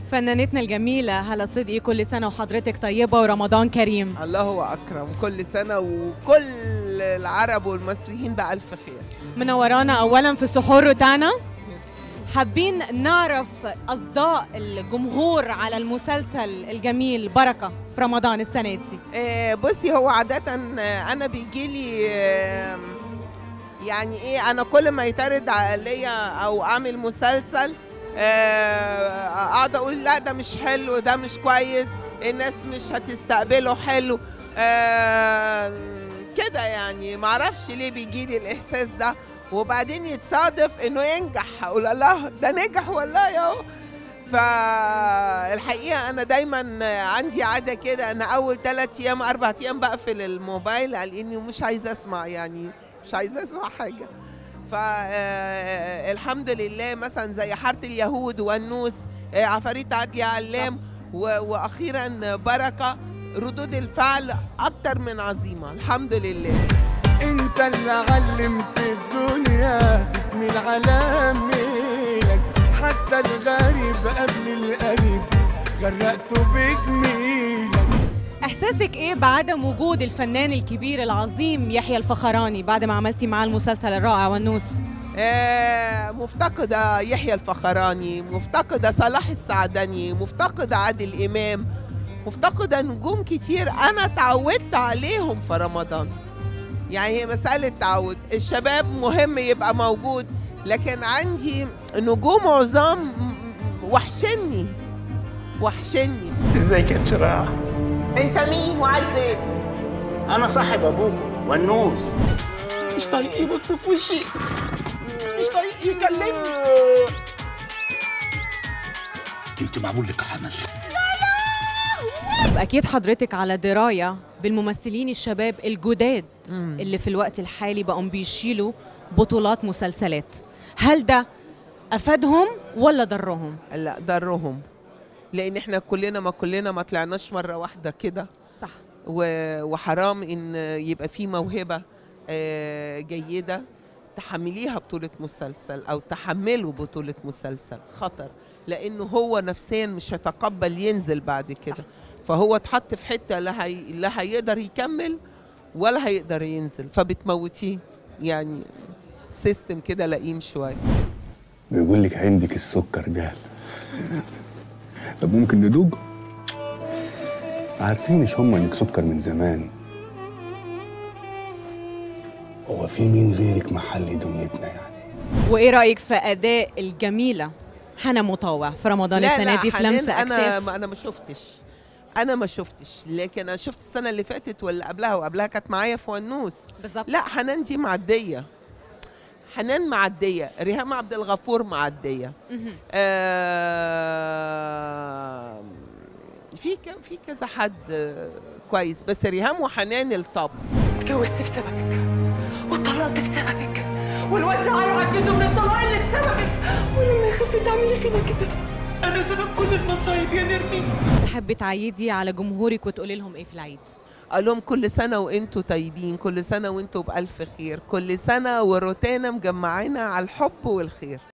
فنانتنا الجميلة هلا صدقي كل سنة وحضرتك طيبة ورمضان كريم الله هو أكرم كل سنة وكل العرب والمصريين بألف خير منورانا أولا في السحور روتانا حابين نعرف أصداء الجمهور على المسلسل الجميل بركة في رمضان السنة دي آه، بصي هو عادة آه، أنا بيجيلي آه، يعني إيه أنا كل ما يترد عليا أو أعمل مسلسل آه، أقعد أقول لا ده مش حلو ده مش كويس الناس مش هتستقبله حلو آه، كده يعني معرفش ليه بيجيلي الإحساس ده وبعدين يتصادف إنه ينجح أقول الله ده نجح والله أهو فالحقيقه انا دايما عندي عاده كده انا اول ثلاث ايام اربع ايام بقفل الموبايل لاني مش عايزه اسمع يعني مش عايزه اسمع حاجه فالحمد لله مثلا زي حاره اليهود والنوس آه، عفاريت عدلي علام و- واخيرا بركه ردود الفعل اكتر من عظيمه الحمد لله انت اللي علمت الدنيا من على ميلك حتى الغريب قبل القريب غرقته بجميلك إحساسك إيه بعدم وجود الفنان الكبير العظيم يحيى الفخراني بعد ما عملتي معاه المسلسل الرائع والنوس آه، مفتقدة يحيى الفخراني مفتقدة صلاح السعدني مفتقدة عادل إمام مفتقدة نجوم كتير أنا اتعودت عليهم في رمضان يعني هي مسألة تعود الشباب مهم يبقى موجود لكن عندي نجوم عظام م- وحشني وحشني ازيك يا شراع انت مين وعايز ايه انا صاحب ابوك والنوس مش طايق يبص في وشي مش طايق يكلمني انت معمول لك عمل أكيد حضرتك على دراية بالممثلين الشباب الجداد اللي في الوقت الحالي بقوا بيشيلوا بطولات مسلسلات هل ده أفادهم ولا ضرهم؟ لا ضرهم لان احنا كلنا ما كلنا ما طلعناش مره واحده كده صح و- وحرام ان يبقى في موهبه آه، جيده تحمليها بطوله مسلسل او تحمله بطوله مسلسل خطر لانه هو نفسيا مش هيتقبل ينزل بعد كده فهو اتحط في حته لا هي لا هيقدر يكمل ولا هيقدر ينزل فبتموتيه يعني سيستم كده لئيم شويه بيقول لك عندك السكر جال طب ممكن ندوق عارفينش هم انك سكر من زمان هو في مين غيرك محل دنيتنا يعني وإيه رأيك في أداء الجميلة حنا مطاوع في رمضان السنة دي في حنان لمسة انا أكتاف ما انا ما شفتش انا ما شفتش لكن انا شفت السنه اللي فاتت واللي قبلها وقبلها كانت معايا في ونوس بالظبط لا حنان دي معديه حنان معديه ريهام عبد الغفور معديه مهم. آه في ك- في كذا حد آه، كويس بس ريهام وحنان الطب اتجوزت بسببك واتطلقت بسببك والواد زعل وعجزه من الطلاق اللي بسببك ولما يخف تعملي فينا كده انا سبب كل المصايب يا نرمين تحبي تعيدي على جمهورك وتقولي لهم إيه في العيد؟ قال لهم كل سنة وانتوا طيبين كل سنة وانتوا بألف خير كل سنة وروتانا مجمعانا على الحب والخير